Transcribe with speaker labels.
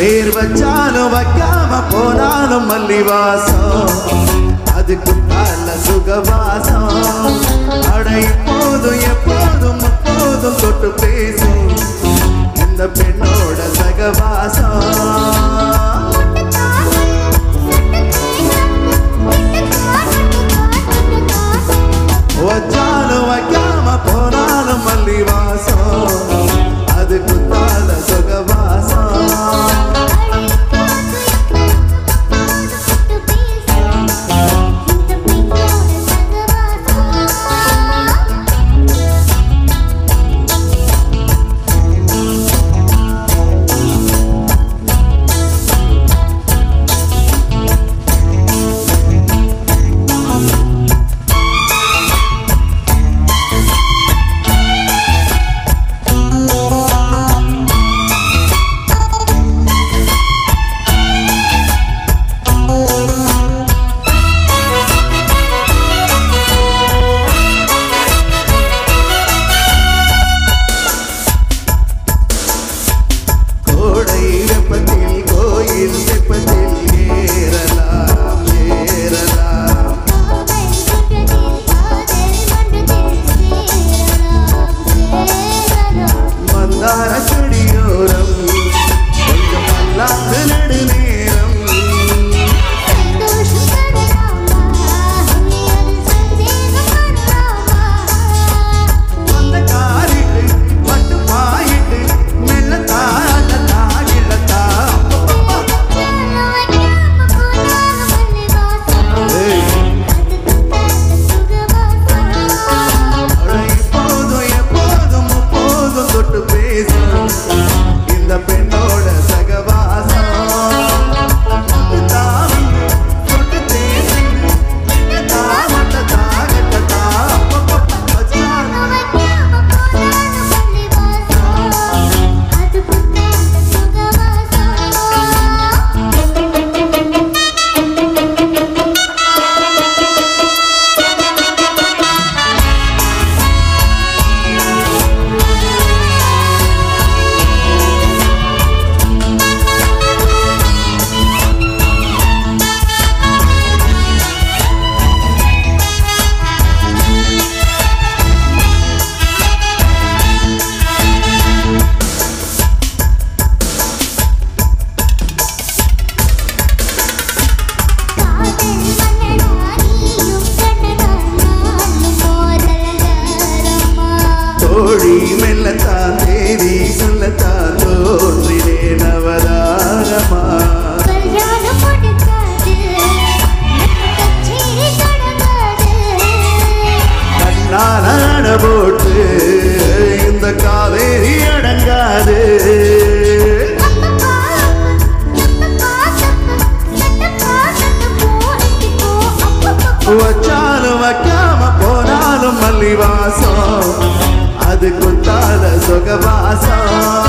Speaker 1: பேர் வச்சாலும் வைக்காம போனாலும் மல்லிவாசம் அதுக்கு நல்ல சுகவாசம் அடை போதும் எப்போதும் எப்போதும் தொட்டு பேசும் இந்த பெண்ணோட சகவாசம் வச்சாலும் வைக்காம போனாலும் மல்லிவாசம் அது குத்தால சுகவாசம் கோடை வெப்பத்தில் கோயில் வெப்பத்தில் ஏறலாம் ஏறலாம் மந்தார செடியோரம் கொஞ்சம் மல்லாந்து நெடுநேரம் வந்த காரிட்டு பட்டு பாயிட்டு மெல்ல தாழ தாகிழத்தா இப்போதும் எப்போதும் எப்போதும் தொட்டு பேசும் இந்த பெண்ணோட சகவாசம் தான் தொட்டு பேசும் தாமட்ட தாகட்ட தாப்ப தோழி மெல்லத்தான் தேதி சொல்லத்தான் தோன்றினே நவதாரமா கண்ணால் அட போட்டு இந்த காவேரி அடங்காது வச்சாலும் வைக்காம போனாலும் மல்லிவாசம் அது குத்தால சுகவாசம்